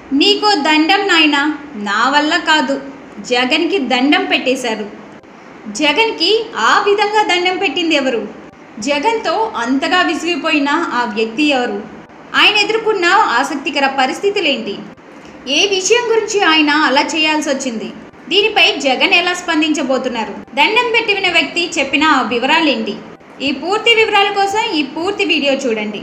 నీకో దండం నాయనా నా వల్ల కాదు జగన్కి దండం పెట్టేశారు జగన్కి ఆ విధంగా దండం పెట్టింది ఎవరు జగన్తో అంతగా విసిగిపోయిన ఆ వ్యక్తి ఎవరు ఆయన ఎదుర్కొన్న ఆసక్తికర పరిస్థితులేంటి ఏ విషయం గురించి ఆయన అలా చేయాల్సి వచ్చింది దీనిపై జగన్ ఎలా స్పందించబోతున్నారు దండం పెట్టిన వ్యక్తి చెప్పిన ఆ వివరాలేంటి ఈ పూర్తి వివరాల కోసం ఈ పూర్తి వీడియో చూడండి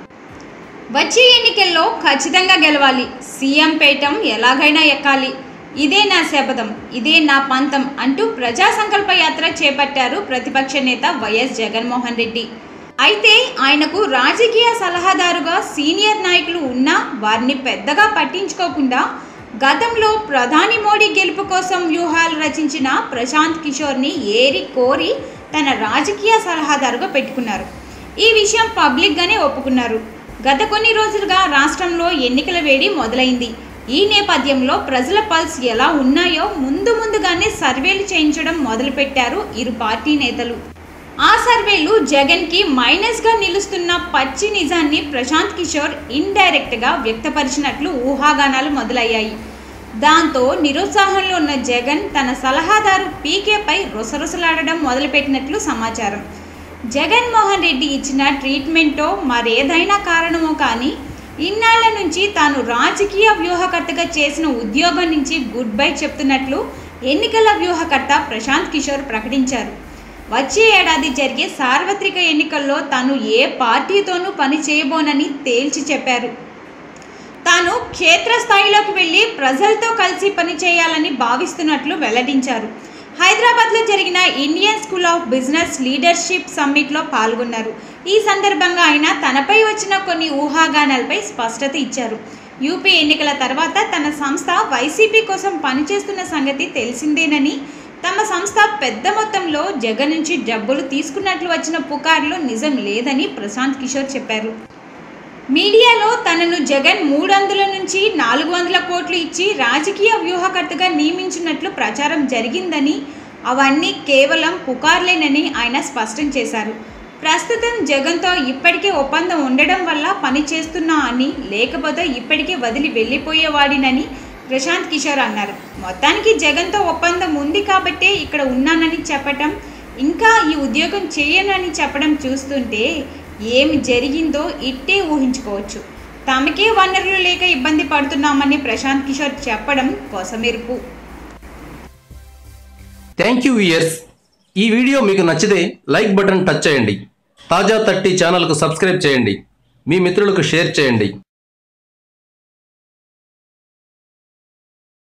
వచ్చే ఎన్నికల్లో ఖచ్చితంగా గెలవాలి సీఎం పీఠం ఎలాగైనా ఎక్కాలి ఇదే నా శపథం ఇదే నా పంతం అంటూ ప్రజా సంకల్ప యాత్ర చేపట్టారు ప్రతిపక్ష నేత వైఎస్ జగన్మోహన్ రెడ్డి అయితే ఆయనకు రాజకీయ సలహాదారుగా సీనియర్ నాయకులు ఉన్నా వారిని పెద్దగా పట్టించుకోకుండా గతంలో ప్రధాని మోడీ గెలుపు కోసం వ్యూహాలు రచించిన ప్రశాంత్ కిషోర్ని ఏరి కోరి తన రాజకీయ సలహాదారుగా పెట్టుకున్నారు ఈ విషయం పబ్లిక్గానే ఒప్పుకున్నారు గత కొన్ని రోజులుగా రాష్ట్రంలో ఎన్నికల వేడి మొదలైంది ఈ నేపథ్యంలో ప్రజల పల్స్ ఎలా ఉన్నాయో ముందు ముందుగానే సర్వేలు చేయించడం మొదలుపెట్టారు ఇరు పార్టీ నేతలు ఆ సర్వేలు జగన్కి మైనస్గా నిలుస్తున్న పచ్చి నిజాన్ని ప్రశాంత్ కిషోర్ ఇండైరెక్ట్గా వ్యక్తపరిచినట్లు ఊహాగానాలు మొదలయ్యాయి దాంతో నిరుత్సాహంలో ఉన్న జగన్ తన సలహాదారు పీకేపై రుసరుసలాడడం మొదలుపెట్టినట్లు సమాచారం జగన్మోహన్ రెడ్డి ఇచ్చిన ట్రీట్మెంటో మరేదైనా కారణమో కానీ ఇన్నాళ్ల నుంచి తాను రాజకీయ వ్యూహకర్తగా చేసిన ఉద్యోగం నుంచి గుడ్ బై చెప్తున్నట్లు ఎన్నికల వ్యూహకర్త ప్రశాంత్ కిషోర్ ప్రకటించారు వచ్చే ఏడాది జరిగే సార్వత్రిక ఎన్నికల్లో తాను ఏ పార్టీతోనూ పని చేయబోనని తేల్చి చెప్పారు తాను క్షేత్రస్థాయిలోకి వెళ్ళి ప్రజలతో కలిసి పని చేయాలని భావిస్తున్నట్లు వెల్లడించారు హైదరాబాద్లో జరిగిన Indian school of business leadership సమ్మిట్లో పాల్గొన్నారు ఈ సందర్భంగా ఆయన తనపై వచ్చిన కొన్ని ఊహాగానాలపై స్పష్టత ఇచ్చారు యూపీ ఎన్నికల తర్వాత తన సంస్థ వైసీపీ కోసం పనిచేస్తున్న సంగతి తెలిసిందేనని తమ సంస్థ పెద్ద మొత్తంలో జగన్ నుంచి డబ్బులు తీసుకున్నట్లు వచ్చిన పుకార్లు నిజం లేదని ప్రశాంత్ కిషోర్ చెప్పారు మీడియాలో తనను జగన్ మూడు వందల నుంచి నాలుగు వందల కోట్లు ఇచ్చి రాజకీయ వ్యూహకర్తగా నియమించినట్లు ప్రచారం జరిగిందని అవన్నీ కేవలం పుకార్లేనని ఆయన స్పష్టం చేశారు ప్రస్తుతం జగన్తో ఇప్పటికే ఒప్పందం ఉండడం వల్ల పని చేస్తున్నా అని లేకపోతే ఇప్పటికే వదిలి వెళ్ళిపోయేవాడినని ప్రశాంత్ కిషోర్ అన్నారు మొత్తానికి జగన్తో ఒప్పందం ఉంది కాబట్టే ఇక్కడ ఉన్నానని చెప్పటం ఇంకా ఈ ఉద్యోగం చేయనని చెప్పడం చూస్తుంటే ఏమి జరిగిందో ఇట్టే ఊహించుకోవచ్చు తమకే వనరులు లేక ఇబ్బంది పడుతున్నామని ప్రశాంత్ కిషోర్ చెప్పడం కొసమెరుపు థ్యాంక్ యూ ఇయర్స్ ఈ వీడియో మీకు నచ్చితే లైక్ బటన్ టచ్ చేయండి తాజా థర్టీ ఛానల్కు సబ్స్క్రైబ్ చేయండి మీ మిత్రులకు షేర్ చేయండి